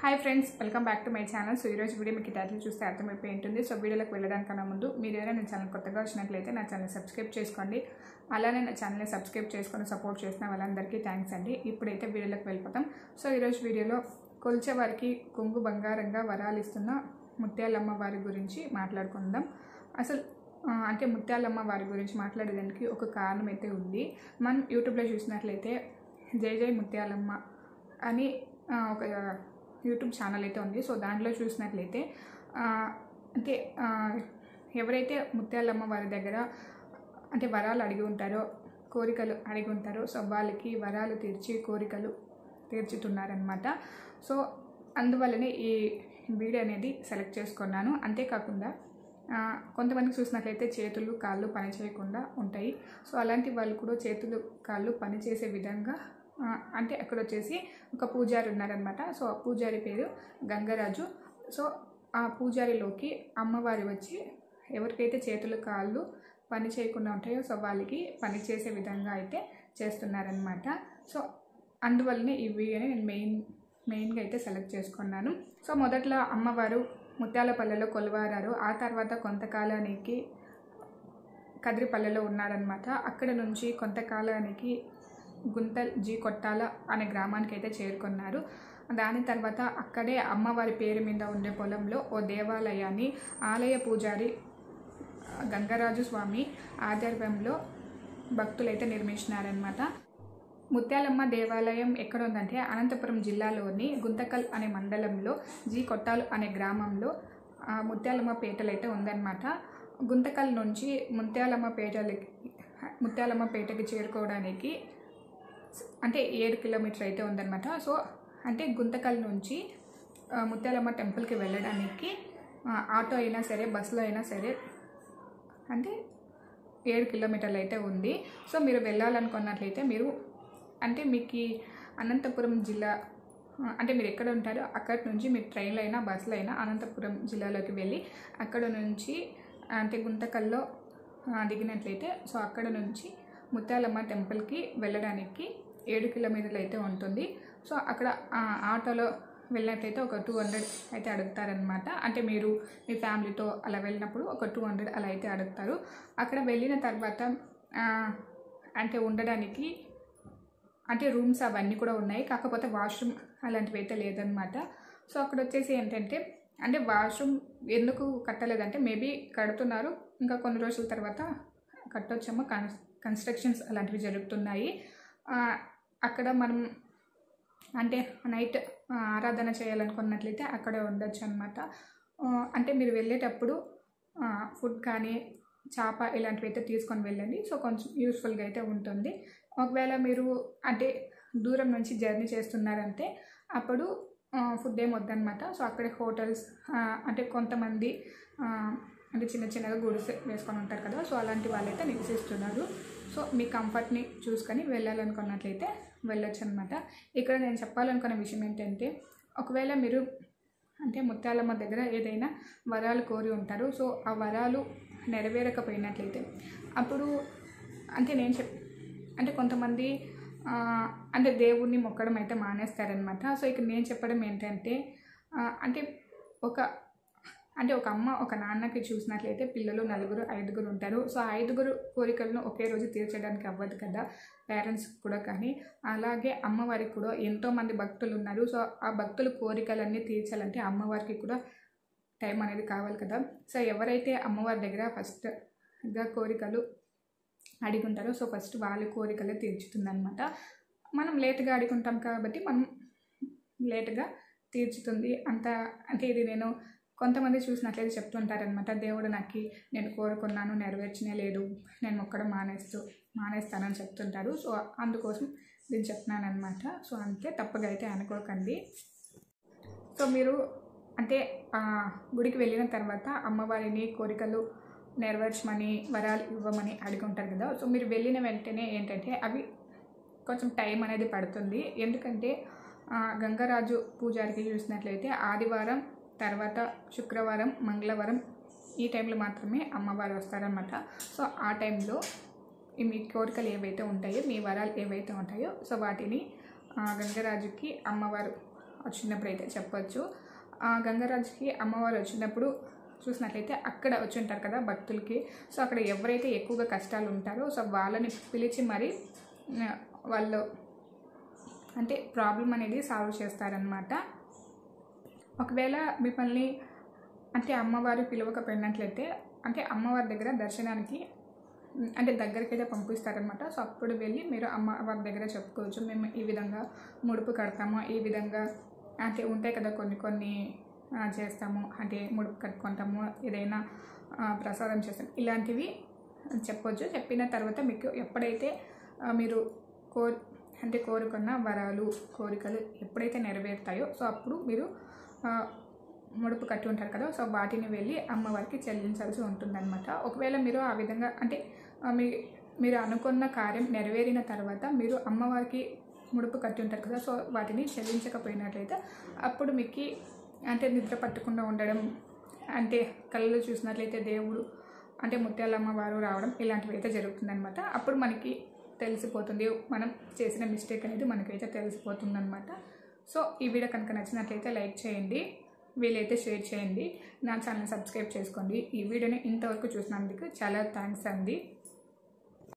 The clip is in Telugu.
hi friends welcome back to my channel so ఈరోజు వీడియో మీకు టైటిల్ చూస్తే అర్థమైపోయి ఉంటుంది సో వీడియోలోకి వెళ్ళడానికన్నా ముందు మీరు ఎవరైనా నా ఛానల్ కొత్తగా వచ్చినట్లయితే నా ఛానల్ సబ్స్క్రైబ్ చేసుకోండి అలానే నా ఛానల్ని సబ్స్క్రైబ్ చేసుకొని సపోర్ట్ చేసిన వాళ్ళందరికీ థ్యాంక్స్ అండి ఇప్పుడైతే వీడియోలోకి వెళ్ళిపోతాం సో ఈరోజు వీడియోలో కొలిచే వారికి కొంగు బంగారంగా వరాలు ఇస్తున్న ముత్యాలమ్మ వారి గురించి మాట్లాడుకుందాం అసలు ఆ, అంటే ముత్యాలమ్మ వారి గురించి మాట్లాడేదానికి ఒక కారణం అయితే ఉంది మనం యూట్యూబ్లో చూసినట్లయితే జై జై ముత్యాలమ్మ అని ఆ, ఒక యూట్యూబ్ ఛానల్ అయితే ఉంది సో దాంట్లో చూసినట్లయితే ఆ, అంటే ఆ, ఎవరైతే ముత్యాలమ్మ వారి దగ్గర అంటే వరాలు అడిగి ఉంటారో కోరికలు అడిగి ఉంటారో సో వాళ్ళకి వరాలు తీర్చి కోరికలు తీర్చుతున్నారనమాట సో అందువల్లనే ఈ వీడియో అనేది సెలెక్ట్ చేసుకున్నాను అంతేకాకుండా ఆ, కొంతమందికి చూసినట్లయితే చేతులు కాళ్ళు పని చేయకుండా ఉంటాయి సో అలాంటి వాళ్ళు కూడా చేతులు కాళ్ళు పని చేసే విధంగా ఆ, అంటే అక్కడ వచ్చేసి ఒక పూజారి ఉన్నారనమాట సో ఆ పూజారి పేరు గంగరాజు సో ఆ పూజారిలోకి అమ్మవారి వచ్చి ఎవరికైతే చేతులు కాళ్ళు పని చేయకుండా ఉంటాయో సో వాళ్ళకి పని చేసే విధంగా అయితే చేస్తున్నారనమాట సో అందువల్లనే ఈ వీడియోని నేను మెయిన్ మెయిన్గా అయితే సెలెక్ట్ చేసుకున్నాను సో మొదట్లో అమ్మవారు ముత్యాలపల్లెలో కొలువారారు ఆ తర్వాత కొంతకాలానికి కదిరిపల్లెలో ఉన్నారనమాట అక్కడ నుంచి కొంతకాలానికి గుంతల్ జీ కొట్టాల అనే గ్రామానికి అయితే చేరుకున్నారు దాని తర్వాత అక్కడే అమ్మవారి పేరు మీద ఉండే పొలంలో ఓ దేవాలయాన్ని ఆలయ పూజారి గంగరాజు స్వామి ఆధ్వర్యంలో భక్తులైతే నిర్మించినారనమాట ముత్యాలమ్మ దేవాలయం ఎక్కడ ఉందంటే అనంతపురం జిల్లాలోని గుంతకల్ అనే మండలంలో జీ కొట్టాలు అనే గ్రామంలో ఆ, ముత్యాలమ్మ పేటలు అయితే ఉందన్నమాట గుంతకల్ నుంచి ముత్యాలమ్మ పేటలకి ముత్యాలమ్మ పేటకి చేరుకోవడానికి అంటే ఏడు కిలోమీటర్ అయితే ఉందన్నమాట సో అంటే గుంతకల్ నుంచి ఆ, ముత్యాలమ్మ టెంపుల్కి వెళ్ళడానికి ఆ, ఆటో అయినా సరే బస్సులో అయినా సరే అంటే ఏడు కిలోమీటర్లు అయితే ఉంది సో మీరు వెళ్ళాలనుకున్నట్లయితే మీరు అంటే మీకు ఈ అనంతపురం జిల్లా ఆ, అంటే మీరు ఎక్కడ ఉంటారో అక్కడి నుంచి మీరు ట్రైన్లో అయినా బస్సులో అయినా అనంతపురం జిల్లాలోకి వెళ్ళి అక్కడ నుంచి అంటే గుంతకల్లో ఆ, దిగినట్లయితే సో అక్కడ నుంచి ముత్యాలమ్మ టెంపుల్కి వెళ్ళడానికి ఏడు కిలోమీటర్లు అయితే ఉంటుంది సో అక్కడ ఆ, ఆటోలో వెళ్ళినట్లయితే ఒక టూ హండ్రెడ్ అయితే అడుగుతారనమాట అంటే మీరు మీ ఫ్యామిలీతో అలా వెళ్ళినప్పుడు ఒక టూ హండ్రెడ్ అలా అయితే అడుగుతారు అక్కడ వెళ్ళిన తర్వాత ఆ, అంటే ఉండడానికి అంటే రూమ్స్ అవన్నీ కూడా ఉన్నాయి కాకపోతే వాష్రూమ్ అలాంటివి అయితే లేదనమాట సో అక్కడ వచ్చేసి ఏంటంటే అంటే వాష్రూమ్ ఎందుకు కట్టలేదంటే మేబీ కడుతున్నారు ఇంకా కొన్ని రోజుల తర్వాత కట్టొచ్చేమో కన్ కన్స్ట్రక్షన్స్ అలాంటివి జరుగుతున్నాయి ఆ, అక్కడ మనం అంటే నైట్ ఆ, ఆరాధన చేయాలనుకున్నట్లయితే అక్కడే ఉండొచ్చు అనమాట అంటే మీరు వెళ్ళేటప్పుడు ఆ, ఫుడ్ కానీ చేప ఇలాంటివి అయితే తీసుకొని వెళ్ళండి సో కొంచెం యూస్ఫుల్గా అయితే ఉంటుంది ఒకవేళ మీరు అంటే దూరం నుంచి జర్నీ చేస్తున్నారంటే అప్పుడు ఆ, ఫుడ్ ఏం వద్దనమాట సో అక్కడే హోటల్స్ ఆ, అంటే కొంతమంది ఆ, అంటే చిన్న చిన్నగా గుడిసె వేసుకొని ఉంటారు కదా సో అలాంటి వాళ్ళైతే నివసిస్తున్నారు సో మీ కంఫర్ట్ని చూసుకొని వెళ్ళాలనుకున్నట్లయితే వెళ్ళొచ్చు అనమాట ఇక్కడ నేను చెప్పాలనుకున్న విషయం ఏంటంటే ఒకవేళ మీరు అంటే ముత్యాలమ్మ దగ్గర ఏదైనా వరాలు కోరి ఉంటారు సో ఆ వరాలు నెరవేరకపోయినట్లయితే అప్పుడు అంటే నేను చెప్ అంటే కొంతమంది ఆ, అంటే దేవుణ్ణి మొక్కడం అయితే మానేస్తారనమాట సో ఇక్కడ నేను చెప్పడం ఏంటంటే ఆ, అంటే ఒక అంటే ఒక అమ్మ ఒక నాన్నకి చూసినట్లయితే పిల్లలు నలుగురు ఐదుగురు ఉంటారు సో ఆ ఐదుగురు కోరికలను ఒకే రోజు తీర్చడానికి అవ్వదు కదా పేరెంట్స్ కూడా కానీ అలాగే అమ్మవారికి కూడా ఎంతోమంది భక్తులు ఉన్నారు సో ఆ భక్తుల కోరికలన్నీ తీర్చాలంటే అమ్మవారికి కూడా టైం అనేది కావాలి కదా సో ఎవరైతే అమ్మవారి దగ్గర ఫస్ట్గా కోరికలు అడిగి ఉంటారో సో ఫస్ట్ వాళ్ళ కోరికలే తీర్చుతుందనమాట మనం లేట్గా అడుగుంటాం కాబట్టి మనం లేట్గా తీర్చుతుంది అంత అంటే ఇది నేను కొంతమంది చూసినట్లయితే చెప్తుంటారనమాట దేవుడు నాకు నేను కోరుకున్నాను నెరవేర్చనే లేదు నేను మొక్కడం మానేస్తూ మానేస్తానని చెప్తుంటారు సో అందుకోసం నేను చెప్తున్నాను అనమాట సో అంతే తప్పగా అయితే అనుకోకండి సో మీరు అంటే ఆ, గుడికి వెళ్ళిన తర్వాత అమ్మవారిని కోరికలు నెరవేర్చమని వరాలు ఇవ్వమని అడిగి ఉంటారు కదా సో మీరు వెళ్ళిన వెంటనే ఏంటంటే అవి కొంచెం టైం అనేది పడుతుంది ఎందుకంటే ఆ, గంగరాజు పూజారికి చూసినట్లయితే ఆదివారం తర్వాత శుక్రవారం మంగళవారం ఈ టైంలో మాత్రమే అమ్మవారు వస్తారనమాట సో ఆ టైంలో ఈ మీ కోరికలు ఏవైతే ఉంటాయో మీ వరాలు ఏవైతే ఉంటాయో సో వాటిని ఆ, గంగరాజుకి అమ్మవారు వచ్చినప్పుడు అయితే చెప్పొచ్చు ఆ గంగరాజుకి అమ్మవారు వచ్చినప్పుడు చూసినట్లయితే అక్కడ వచ్చి ఉంటారు కదా భక్తులకి సో అక్కడ ఎవరైతే ఎక్కువగా కష్టాలు ఉంటారో సో వాళ్ళని పిలిచి మరి ఆ, వాళ్ళు అంటే ప్రాబ్లం అనేది సాల్వ్ చేస్తారనమాట ఒకవేళ మిమ్మల్ని అంటే అమ్మవారు పిలవకపోయినట్లయితే అంటే అమ్మవారి దగ్గర దర్శనానికి ఉమ్, అంటే దగ్గరికి అయితే పంపిస్తారనమాట సో అప్పుడు వెళ్ళి మీరు అమ్మవారి దగ్గర చెప్పుకోవచ్చు మేము ఈ విధంగా ముడుపు కడతాము ఈ విధంగా అంటే ఉంటాయి కదా కొన్ని కొన్ని ఆ, చేస్తాము అంటే ముడుపు కట్టుకుంటాము ఏదైనా ఆ, ప్రసాదం చేస్తాం ఇలాంటివి చెప్పొచ్చు చెప్పిన తర్వాత మీకు ఎప్పుడైతే ఆ, మీరు కో అంటే కోరుకున్న వరాలు కోరికలు ఎప్పుడైతే నెరవేరుతాయో సో అప్పుడు మీరు ఆ, ముడుపు కట్టి ఉంటారు కదా సో వాటిని వెళ్ళి అమ్మవారికి చెల్లించాల్సి ఉంటుందన్నమాట ఒకవేళ మీరు ఆ విధంగా అంటే ఆ, మీ మీరు అనుకున్న కార్యం నెరవేరిన తర్వాత మీరు అమ్మవారికి ముడుపు కట్టి ఉంటారు కదా సో వాటిని చెల్లించకపోయినట్లయితే అప్పుడు మీకు అంటే నిద్ర పట్టకుండా ఉండడం అంటే కళ్ళు చూసినట్లయితే దేవుడు అంటే ముత్యాలమ్మ వారు రావడం ఇలాంటివి అయితే జరుగుతుందన్నమాట అప్పుడు మనకి తెలిసిపోతుంది మనం చేసిన మిస్టేక్ అనేది మనకైతే తెలిసిపోతుంది అనమాట సో ఈ వీడియో కనుక నచ్చినట్లయితే లైక్ చేయండి వీలైతే షేర్ చేయండి నా ఛానల్ సబ్స్క్రైబ్ చేసుకోండి ఈ వీడియోని ఇంతవరకు చూసినందుకు చాలా థ్యాంక్స్ అండి